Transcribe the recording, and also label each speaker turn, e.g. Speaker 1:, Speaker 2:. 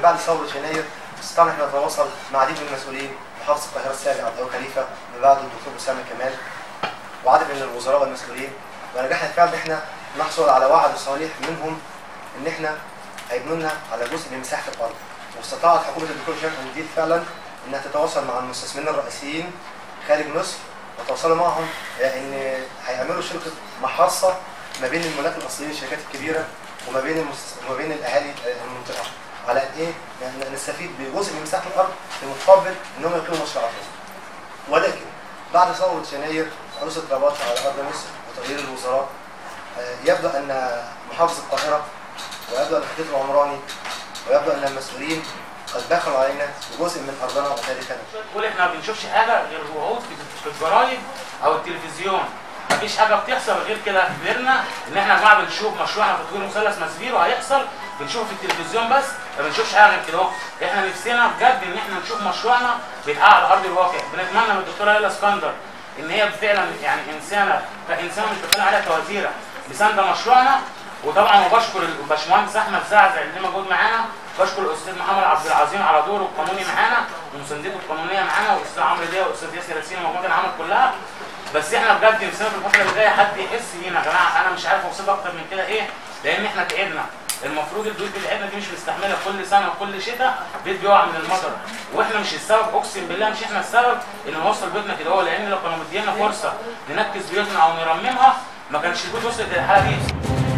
Speaker 1: من بعد ثوره يناير استطعنا احنا نتواصل مع عديد من المسؤولين محافظ القاهره السابق عبد الوهاب خليفه من بعده الدكتور اسامه كمال وعدد من الوزراء والمسؤولين ونجحنا فعلا ان احنا نحصل على وعد وصريح منهم ان احنا هيبنوا لنا على جزء من مساحه الارض واستطاعت حكومه الدكتور هشام حمدين فعلا انها تتواصل مع المستثمرين الرئيسيين خارج مصر وتواصلوا معهم ان هيعملوا شركه محاصه ما بين الملاك الاصليين الشركات الكبيره وما بين المستس... وما بين الاهالي المنطقه على قد ايه يعني نستفيد بجزء من مساحه الارض في مقابل انهم يقيموا مشروعاتهم ولكن بعد ثوره يناير حدوث رباط على ارض مصر وتغيير الوزراء آه، يبدو ان محافظ القاهره ويبدو ان الخطيب العمراني ويبدو ان المسؤولين قد بخلوا علينا بجزء من ارضنا وتاريخنا
Speaker 2: تقول احنا ما بنشوفش حاجه غير وعود في- في الجرايد او التلفزيون مفيش حاجه بتحصل غير كده كبرنا ان احنا يا جماعه بنشوف مشروعنا في تطوير مثلث مسبير وهيحصل بنشوفه في التلفزيون بس ما بنشوفش حاجه غير كده اهو احنا نفسنا بجد ان احنا نشوف مشروعنا بيتحقق على ارض الواقع بنتمنى من الدكتوره ليلى اسكندر ان هي فعلا يعني انسانه كانسانه مش بتكلم عليها كوزيره مسانده مشروعنا وطبعا وبشكر الباشمهندس احمد زعزع اللي موجود معانا بشكر الاستاذ محمد عبد العظيم على دوره القانوني معانا ومساندته القانونيه معانا والاستاذ عمرو ديه والاستاذ ياسر ياسين ومجموعه العمل كلها بس احنا بجد نفسنا في الفتره اللي جايه حد يحس بينا يا جماعه انا مش عارف اوصف اكتر من كده ايه لان احنا تعبنا المفروض البيوت بتاعتنا دي مش مستحمله كل سنه وكل شتاء بيت بيقع من المطر واحنا مش السبب اقسم بالله مش احنا السبب ان نوصل بيوتنا كده هو لان لو كانوا مدينا فرصه ننكس بيوتنا او نرممها ما كانش البيوت وصلت للحاله دي